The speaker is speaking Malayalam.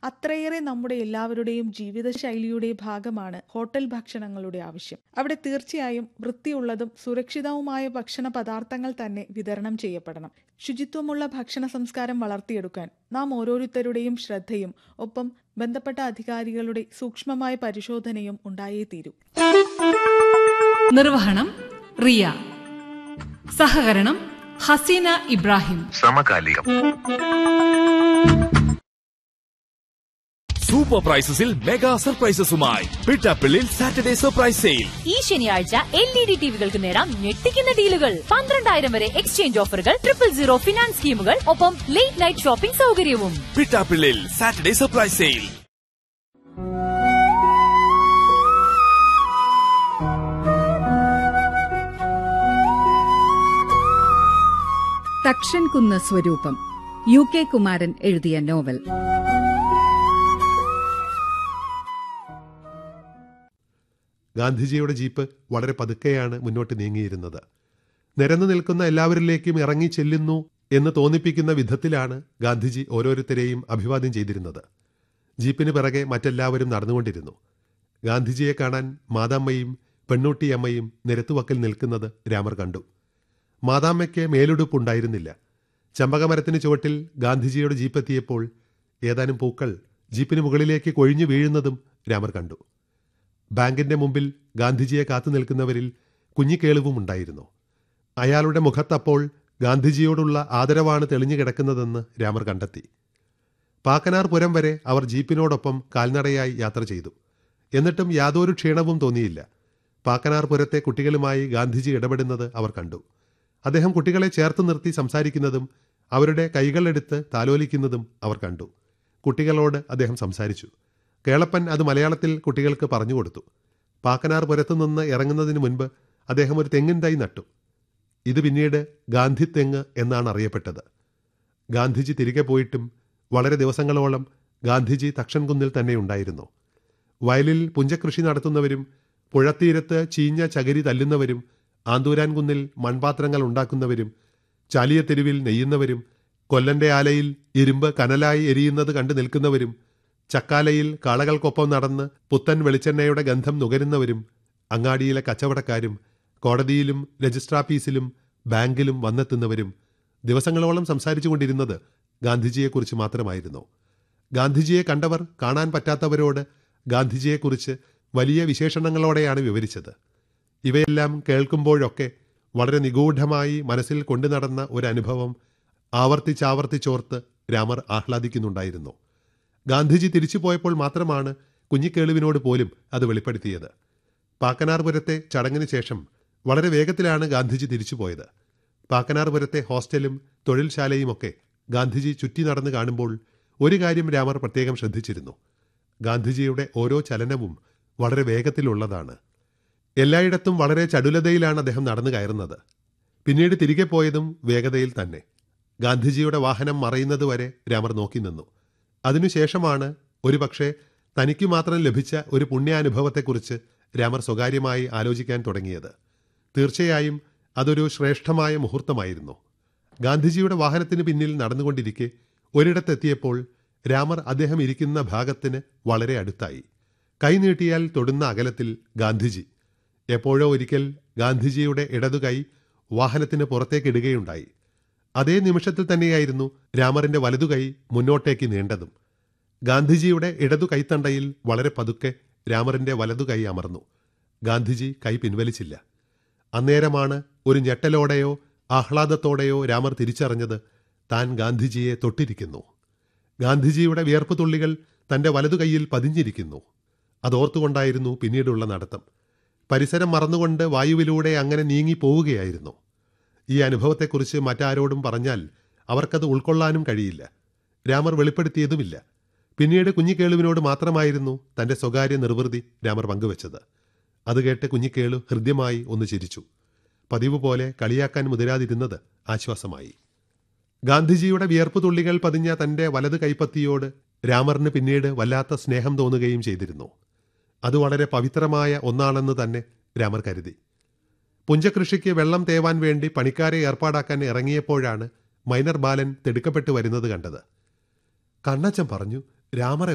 അത്രയേറെ നമ്മുടെ എല്ലാവരുടെയും ജീവിതശൈലിയുടെ ഭാഗമാണ് ഹോട്ടൽ ഭക്ഷണങ്ങളുടെ ആവശ്യം അവിടെ തീർച്ചയായും വൃത്തിയുള്ളതും സുരക്ഷിതവുമായ ഭക്ഷണ പദാർത്ഥങ്ങൾ തന്നെ വിതരണം ചെയ്യപ്പെടണം ശുചിത്വമുള്ള ഭക്ഷണ സംസ്കാരം വളർത്തിയെടുക്കാൻ നാം ഓരോരുത്തരുടെയും ശ്രദ്ധയും ഒപ്പം ബന്ധപ്പെട്ട അധികാരികളുടെ സൂക്ഷ്മമായ പരിശോധനയും ഉണ്ടായേ തീരൂ നിർവഹണം റിയ സഹകരണം ഹസീന ഇബ്രാഹിം സമകാലികം സൂപ്പർ പ്രൈസസിൽ മെഗാ സർപ്രൈസസുമായി പിട്ടാപ്പിള്ളിൽ സാറ്റർഡേ സർപ്രൈസ് സെയിൽ ഈ ശനിയാഴ്ച എൽ ഇ ഡി ടിവികൾക്ക് നേടാം ഞെട്ടിക്കുന്ന ഡീലുകൾ പന്ത്രണ്ടായിരം വരെ എക്സ്ചേഞ്ച് ഓഫറുകൾ ട്രിപ്പിൾ സീറോ ഫിനാൻസ് സ്കീമുകൾ ഒപ്പം ലേറ്റ് നൈറ്റ് ഷോപ്പിംഗ് സൗകര്യവും Pittappillil Saturday surprise sale Thakshankunnu Swaroopam U K Kumaran എഴുതിയ നോവൽ ഗാന്ധിജിയുടെ ജീപ്പ് വളരെ പതുക്കെയാണ് മുന്നോട്ട് നീങ്ങിയിരുന്നത് നിരന്നു നിൽക്കുന്ന എല്ലാവരിലേക്കും ഇറങ്ങി ചെല്ലുന്നു എന്ന് തോന്നിപ്പിക്കുന്ന വിധത്തിലാണ് ഗാന്ധിജി ഓരോരുത്തരെയും അഭിവാദ്യം ചെയ്തിരുന്നത് ജീപ്പിന് പിറകെ മറ്റെല്ലാവരും നടന്നുകൊണ്ടിരുന്നു ഗാന്ധിജിയെ കാണാൻ മാതാമ്മയും പെണ്ണൂട്ടിയമ്മയും നിരത്തുവക്കൽ നിൽക്കുന്നത് രാമർ കണ്ടു മാതാമ്മയ്ക്ക് മേലുടുപ്പുണ്ടായിരുന്നില്ല ചമ്പകമരത്തിന് ചുവട്ടിൽ ഗാന്ധിജിയുടെ ജീപ്പെത്തിയപ്പോൾ ഏതാനും പൂക്കൾ ജീപ്പിന് മുകളിലേക്ക് കൊഴിഞ്ഞു വീഴുന്നതും രാമർ കണ്ടു ബാങ്കിന്റെ മുമ്പിൽ ഗാന്ധിജിയെ കാത്തു നിൽക്കുന്നവരിൽ കുഞ്ഞിക്കേളുവും ഉണ്ടായിരുന്നു അയാളുടെ മുഖത്തപ്പോൾ ഗാന്ധിജിയോടുള്ള ആദരവാണ് തെളിഞ്ഞു കിടക്കുന്നതെന്ന് രാമർ കണ്ടെത്തി പാക്കനാർ പുരം വരെ അവർ ജീപ്പിനോടൊപ്പം കാൽനടയായി യാത്ര ചെയ്തു എന്നിട്ടും യാതൊരു ക്ഷീണവും തോന്നിയില്ല പാക്കനാർ പുരത്തെ കുട്ടികളുമായി ഗാന്ധിജി ഇടപെടുന്നത് അവർ കണ്ടു അദ്ദേഹം കുട്ടികളെ ചേർത്ത് നിർത്തി സംസാരിക്കുന്നതും അവരുടെ കൈകളെടുത്ത് താലോലിക്കുന്നതും അവർ കണ്ടു കുട്ടികളോട് അദ്ദേഹം സംസാരിച്ചു കേളപ്പൻ അത് മലയാളത്തിൽ കുട്ടികൾക്ക് പറഞ്ഞുകൊടുത്തു പാക്കനാർ പുരത്തു നിന്ന് ഇറങ്ങുന്നതിന് മുൻപ് അദ്ദേഹം ഒരു തെങ്ങിൻ തൈ നട്ടു ഇത് പിന്നീട് ഗാന്ധി തെങ്ങ് എന്നാണ് അറിയപ്പെട്ടത് ഗാന്ധിജി തിരികെ പോയിട്ടും വളരെ ദിവസങ്ങളോളം ഗാന്ധിജി തക്ഷൻകുന്നിൽ തന്നെ ഉണ്ടായിരുന്നു വയലിൽ പുഞ്ചകൃഷി നടത്തുന്നവരും പുഴത്തീരത്ത് ചീഞ്ഞ ചകിരി തല്ലുന്നവരും ആന്തൂരാൻ കുന്നിൽ മൺപാത്രങ്ങൾ ഉണ്ടാക്കുന്നവരും ചാലിയ തെരുവിൽ നെയ്യുന്നവരും കൊല്ലന്റെ ആലയിൽ ഇരുമ്പ് കനലായി എരിയുന്നത് കണ്ടു നിൽക്കുന്നവരും ചക്കാലയിൽ കാളകൾക്കൊപ്പം നടന്ന് പുത്തൻ വെളിച്ചെണ്ണയുടെ ഗന്ധം നുകരുന്നവരും അങ്ങാടിയിലെ കച്ചവടക്കാരും കോടതിയിലും രജിസ്ട്രാഫീസിലും ബാങ്കിലും വന്നെത്തുന്നവരും ദിവസങ്ങളോളം സംസാരിച്ചു കൊണ്ടിരുന്നത് ഗാന്ധിജിയെക്കുറിച്ച് മാത്രമായിരുന്നു ഗാന്ധിജിയെ കണ്ടവർ കാണാൻ പറ്റാത്തവരോട് ഗാന്ധിജിയെക്കുറിച്ച് വലിയ വിശേഷണങ്ങളോടെയാണ് വിവരിച്ചത് ഇവയെല്ലാം കേൾക്കുമ്പോഴൊക്കെ വളരെ നിഗൂഢമായി മനസ്സിൽ കൊണ്ടു നടന്ന ഒരു അനുഭവം ആവർത്തിച്ചാവർത്തിച്ചോർത്ത് രാമർ ആഹ്ലാദിക്കുന്നുണ്ടായിരുന്നു ഗാന്ധിജി തിരിച്ചു പോയപ്പോൾ മാത്രമാണ് കുഞ്ഞിക്കേളുവിനോട് പോലും അത് വെളിപ്പെടുത്തിയത് പാക്കനാർപുരത്തെ ചടങ്ങിന് ശേഷം വളരെ വേഗത്തിലാണ് ഗാന്ധിജി തിരിച്ചുപോയത് പാക്കനാർപുരത്തെ ഹോസ്റ്റലും തൊഴിൽശാലയുമൊക്കെ ഗാന്ധിജി ചുറ്റി നടന്ന് കാണുമ്പോൾ ഒരു കാര്യം രാമർ പ്രത്യേകം ശ്രദ്ധിച്ചിരുന്നു ഗാന്ധിജിയുടെ ഓരോ ചലനവും വളരെ വേഗത്തിലുള്ളതാണ് എല്ലായിടത്തും വളരെ ചടുലതയിലാണ് അദ്ദേഹം നടന്നു കയറുന്നത് പിന്നീട് തിരികെ പോയതും വേഗതയിൽ തന്നെ ഗാന്ധിജിയുടെ വാഹനം മറയുന്നതുവരെ രാമർ നോക്കി നിന്നു അതിനുശേഷമാണ് ഒരുപക്ഷെ തനിക്ക് മാത്രം ലഭിച്ച ഒരു പുണ്യാനുഭവത്തെക്കുറിച്ച് രാമർ സ്വകാര്യമായി ആലോചിക്കാൻ തുടങ്ങിയത് തീർച്ചയായും അതൊരു ശ്രേഷ്ഠമായ മുഹൂർത്തമായിരുന്നു ഗാന്ധിജിയുടെ വാഹനത്തിന് പിന്നിൽ നടന്നുകൊണ്ടിരിക്കെ ഒരിടത്തെത്തിയപ്പോൾ രാമർ അദ്ദേഹം ഇരിക്കുന്ന ഭാഗത്തിന് വളരെ അടുത്തായി കൈനീട്ടിയാൽ തൊടുന്ന അകലത്തിൽ ഗാന്ധിജി എപ്പോഴോ ഒരിക്കൽ ഗാന്ധിജിയുടെ ഇടതുകൈ വാഹനത്തിന് പുറത്തേക്കിടുകയുണ്ടായി അതേ നിമിഷത്തിൽ തന്നെയായിരുന്നു രാമറിന്റെ വലതുകൈ മുന്നോട്ടേക്ക് നീണ്ടതും ഗാന്ധിജിയുടെ ഇടതു കൈത്തണ്ടയിൽ വളരെ പതുക്കെ രാമറിന്റെ വലതുകൈ അമർന്നു ഗാന്ധിജി കൈ പിൻവലിച്ചില്ല അന്നേരമാണ് ഒരു ഞെട്ടലോടെയോ ആഹ്ലാദത്തോടെയോ രാമർ തിരിച്ചറിഞ്ഞത് താൻ ഗാന്ധിജിയെ തൊട്ടിരിക്കുന്നു ഗാന്ധിജിയുടെ വിയർപ്പ് തുള്ളികൾ തന്റെ വലതു കൈയിൽ പതിഞ്ഞിരിക്കുന്നു അതോർത്തുകൊണ്ടായിരുന്നു പിന്നീടുള്ള നടത്തം പരിസരം മറന്നുകൊണ്ട് വായുവിലൂടെ അങ്ങനെ നീങ്ങി പോവുകയായിരുന്നു ഈ അനുഭവത്തെക്കുറിച്ച് മറ്റാരോടും പറഞ്ഞാൽ അവർക്കത് ഉൾക്കൊള്ളാനും കഴിയില്ല രാമർ വെളിപ്പെടുത്തിയതുമില്ല പിന്നീട് കുഞ്ഞിക്കേളുവിനോട് മാത്രമായിരുന്നു തന്റെ സ്വകാര്യ നിർവൃതി രാമർ പങ്കുവച്ചത് അത് കേട്ട് കുഞ്ഞിക്കേളു ഹൃദ്യമായി ഒന്ന് ചിരിച്ചു പതിവ് പോലെ കളിയാക്കാൻ മുതിരാതിരുന്നത് ആശ്വാസമായി ഗാന്ധിജിയുടെ വിയർപ്പ് തുള്ളികൾ പതിഞ്ഞ തന്റെ വലത് കൈപ്പത്തിയോട് രാമറിന് പിന്നീട് വല്ലാത്ത സ്നേഹം തോന്നുകയും ചെയ്തിരുന്നു അത് വളരെ പവിത്രമായ ഒന്നാണെന്ന് തന്നെ രാമർ കരുതി പുഞ്ചകൃഷിക്ക് വെള്ളം തേവാൻ വേണ്ടി പണിക്കാരെ ഏർപ്പാടാക്കാൻ ഇറങ്ങിയപ്പോഴാണ് മൈനർ ബാലൻ തിടുക്കപ്പെട്ടു വരുന്നത് കണ്ടത് കണ്ണച്ചൻ പറഞ്ഞു രാമറെ